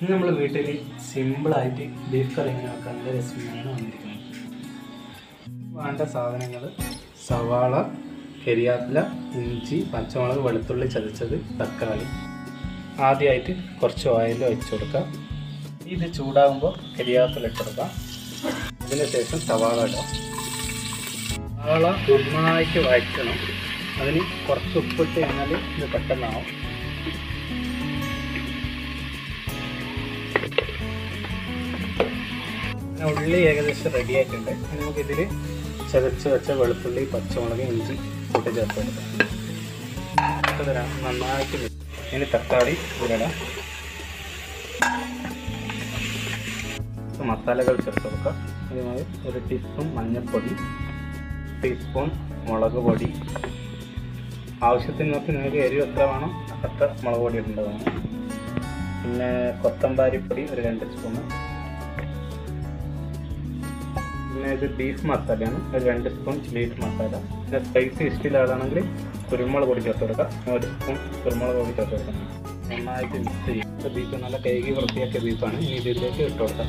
ഇന്ന് നമ്മൾ വീട്ടിൽ സിമ്പിളായിട്ട് ബീഫ് കറി എങ്ങനെ വെക്കാൻ റെസിപ്പിയാണ് വന്നിരിക്കുന്നത് വേണ്ട സാധനങ്ങൾ സവാള കരിയാപ്പില ഇഞ്ചി പച്ചമുളക് വെളുത്തുള്ളി ചതച്ചത് തക്കാളി ആദ്യമായിട്ട് കുറച്ച് ഓയിൽ ഒഴിച്ചു കൊടുക്കുക ഇത് ചൂടാകുമ്പോൾ കരിയാപ്പില ഇട്ട് കൊടുക്കാം അതിന് ശേഷം സവാള ഇടാം സവാള നന്നായിട്ട് വഴറ്റണം അതിന് കുറച്ച് ഉപ്പിട്ട് കഴിഞ്ഞാൽ ഇത് പെട്ടെന്നാവും പിന്നെ ഉള്ളി ഏകദേശം റെഡി ആയിട്ടുണ്ട് ഇനി നമുക്കിതിൽ ചതച്ച് വെച്ച വെളുത്തുള്ളി പച്ചമുളക് ഇഞ്ചി കൂട്ടി ചേർത്ത് കൊടുക്കാം ഇത് തരാം നന്നായിട്ട് mix. ഇനി തക്കാളി ഇതിലിടാം ഇപ്പൊ മസാലകൾ ചേർത്ത് കൊടുക്കാം അതുമായി ഒരു ടീസ്പൂൺ മഞ്ഞൾപ്പൊടി ടീസ്പൂൺ മുളക് പൊടി ആവശ്യത്തിന് നോക്കി നിങ്ങൾക്ക് എരിവ് എത്ര വേണം അത്ര മുളക് പൊടി ഇടേണ്ടതാണ് പിന്നെ കൊത്തമ്പാരിപ്പൊടി ഒരു രണ്ട് സ്പൂണ് പിന്നെ ഇത് ബീഫ് മസാലയാണ് ഒരു രണ്ട് സ്പൂൺ ബീഫ് മസാല പിന്നെ സ്പൈസി ഇഷ്ടമുള്ള ആളാണെങ്കിൽ കുരുമുളക് പൊടി ചേർത്ത് കൊടുക്കുക ഒരു സ്പൂൺ കുരുമുളക് പൊടി ചേർത്ത് കൊടുക്കാം നന്നായിട്ട് മിക്സ് ചെയ്യും ഇത് ബീഫ് നല്ല കഴുകി വൃത്തിയാക്കിയ ബീഫാണ് ഇനി ഇതിലേക്ക് ഇട്ട് കൊടുക്കാം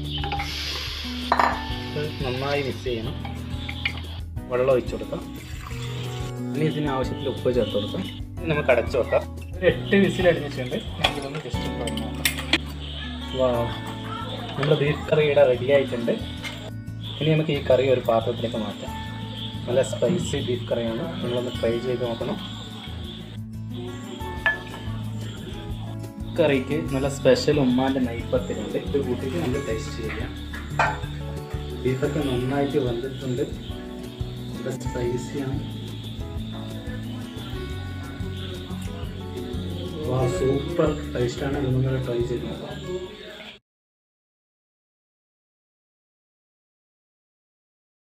ഇത് നന്നായി മിക്സ് ചെയ്യണം വെള്ളം ഒഴിച്ചു കൊടുക്കാം ഇനി ഇതിന് ആവശ്യത്തിൽ ഉപ്പ് ചേർത്ത് കൊടുക്കാം ഇനി നമുക്ക് അടച്ചു വെക്കാം ഒരു എട്ട് വിസിൽ അടിഞ്ഞിട്ടുണ്ട് നമുക്കിതൊന്ന് ജസ്റ്റ് ഒന്ന് തുറന്ന് നോക്കാം വാ നമ്മുടെ ബീഫ് കറി ഇവിടെ റെഡി ആയിട്ടുണ്ട് ഇനി നമുക്ക് ഈ കറി ഒരു പാത്രത്തിലേക്ക് മാറ്റാം നല്ല സ്പൈസി ബീഫ് കറിയാണ് നിങ്ങളൊന്ന് ട്രൈ ചെയ്ത് നോക്കണം കറിക്ക് നല്ല സ്പെഷ്യൽ ഉമ്മാൻ്റെ നൈപ്പത്തിലുണ്ട് ഇത് കൂട്ടിയിട്ട് നമ്മൾ ടേസ്റ്റ് ചെയ്യാം ബീഫൊക്കെ നന്നായിട്ട് വന്നിട്ടുണ്ട് നല്ല സ്പൈസിയാണ് സൂപ്പർ ടേസ്റ്റാണ് നിങ്ങൾ ട്രൈ ചെയ്ത് നോക്കാം